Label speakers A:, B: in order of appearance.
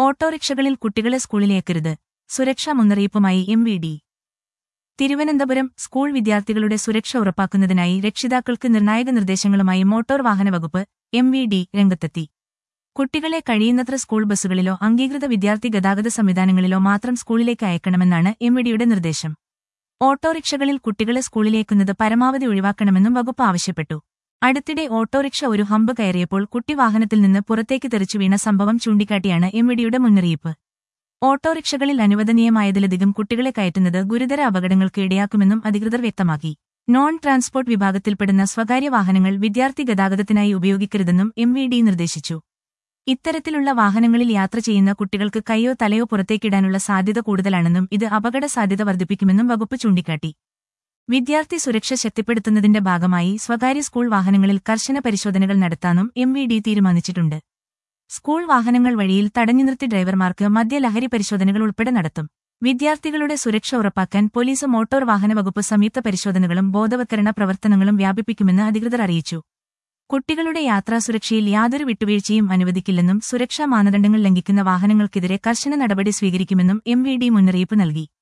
A: ഓട്ടോറിക്ഷകളിൽ കുട്ടികളെ സ്കൂളിലേക്കരുത് സുരക്ഷാ മുന്നറിയിപ്പുമായി M V D Thiruvananthapuram school വിദ്യാർത്ഥികളുടെ സുരക്ഷ ഉറപ്പാക്കുന്നതിനായി രക്ഷിതാക്കൾക്ക് നിർണായക നിർദ്ദേശങ്ങളുമായി മോട്ടോർ വാഹന വകുപ്പ് എം വി ഡി രംഗത്തെത്തി കുട്ടികളെ കഴിയുന്നത്ര സ്കൂൾ ബസ്സുകളിലോ അംഗീകൃത വിദ്യാർത്ഥി ഗതാഗത സംവിധാനങ്ങളിലോ മാത്രം സ്കൂളിലേക്ക് അയക്കണമെന്നാണ് എം വി ഡിയുടെ നിർദ്ദേശം ഓട്ടോറിക്ഷകളിൽ കുട്ടികളെ സ്കൂളിലേക്കുന്നത് പരമാവധി ഒഴിവാക്കണമെന്നും വകുപ്പ് ആവശ്യപ്പെട്ടു അടുത്തിടെ ഓട്ടോറിക്ഷ ഒരു ഹമ്പ് കയറിയപ്പോൾ കുട്ടി വാഹനത്തിൽ നിന്ന് പുറത്തേക്ക് തെറിച്ചു വീണ സംഭവം ചൂണ്ടിക്കാട്ടിയാണ് എം വി ഡിയുടെ മുന്നറിയിപ്പ് ഓട്ടോറിക്ഷകളിൽ അനുവദനീയമായതിലധികം കുട്ടികളെ കയറ്റുന്നത് ഗുരുതര അപകടങ്ങൾക്ക് ഇടയാക്കുമെന്നും അധികൃതർ വ്യക്തമാക്കി നോൺ ട്രാൻസ്പോർട്ട് വിഭാഗത്തിൽപ്പെടുന്ന സ്വകാര്യ വാഹനങ്ങൾ വിദ്യാർത്ഥി ഗതാഗതത്തിനായി ഉപയോഗിക്കരുതെന്നും എം വി ഡി നിർദ്ദേശിച്ചു ഇത്തരത്തിലുള്ള വാഹനങ്ങളിൽ യാത്ര ചെയ്യുന്ന കുട്ടികൾക്ക് കൈയോ തലയോ പുറത്തേക്കിടാനുള്ള സാധ്യത കൂടുതലാണെന്നും ഇത് അപകട സാധ്യത വർദ്ധിപ്പിക്കുമെന്നും വകുപ്പ് ചൂണ്ടിക്കാട്ടി വിദ്യാർത്ഥി സുരക്ഷ ശക്തിപ്പെടുത്തുന്നതിന്റെ ഭാഗമായി സ്വകാര്യ സ്കൂൾ വാഹനങ്ങളിൽ കർശന പരിശോധനകൾ നടത്താനും എം വി ഡി തീരുമാനിച്ചിട്ടുണ്ട് സ്കൂൾ വാഹനങ്ങൾ വഴിയിൽ തടഞ്ഞു നിർത്തി ഡ്രൈവർമാർക്ക് മദ്യലഹരി പരിശോധനകൾ ഉൾപ്പെടെ നടത്തും വിദ്യാർത്ഥികളുടെ സുരക്ഷ ഉറപ്പാക്കാൻ പോലീസ് മോട്ടോർ വാഹന വകുപ്പ് സംയുക്ത പരിശോധനകളും ബോധവത്കരണ പ്രവർത്തനങ്ങളും വ്യാപിപ്പിക്കുമെന്ന് അധികൃതർ അറിയിച്ചു കുട്ടികളുടെ യാത്രാസുരക്ഷയിൽ യാതൊരു വിട്ടുവീഴ്ചയും അനുവദിക്കില്ലെന്നും സുരക്ഷാ മാനദണ്ഡങ്ങൾ ലംഘിക്കുന്ന വാഹനങ്ങൾക്കെതിരെ കർശന നടപടി സ്വീകരിക്കുമെന്നും എം വി ഡി മുന്നറിയിപ്പ് നൽകി